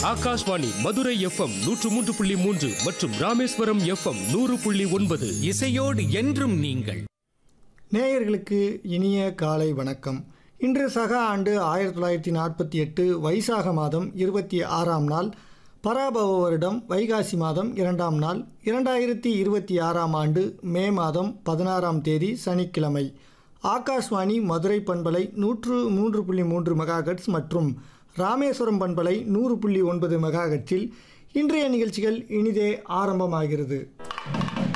Akashvani Madurai FM நூற்று மூன்று புள்ளி மூன்று மற்றும் ராமேஸ்வரம் எஃப்எம் நூறு புள்ளி ஒன்பது இசையோடு என்றும் நீங்கள் நேயர்களுக்கு இனிய காலை வணக்கம் இன்று சக ஆண்டு ஆயிரத்தி தொள்ளாயிரத்தி நாற்பத்தி எட்டு வைசாக மாதம் இருபத்தி ஆறாம் நாள் பராபவ வருடம் வைகாசி மாதம் இரண்டாம் நாள் இரண்டாயிரத்தி இருபத்தி ஆறாம் ஆண்டு மே மாதம் பதினாறாம் தேதி சனிக்கிழமை ஆகாஷ்வாணி மதுரை பண்பலை நூற்று மூன்று புள்ளி மூன்று மெகாஹெட்ஸ் மற்றும் ராமேஸ்வரம் பண்பலை நூறு புள்ளி ஒன்பது மெகாஹெட்ஸில் இன்றைய நிகழ்ச்சிகள் இனிதே ஆரம்பமாகிறது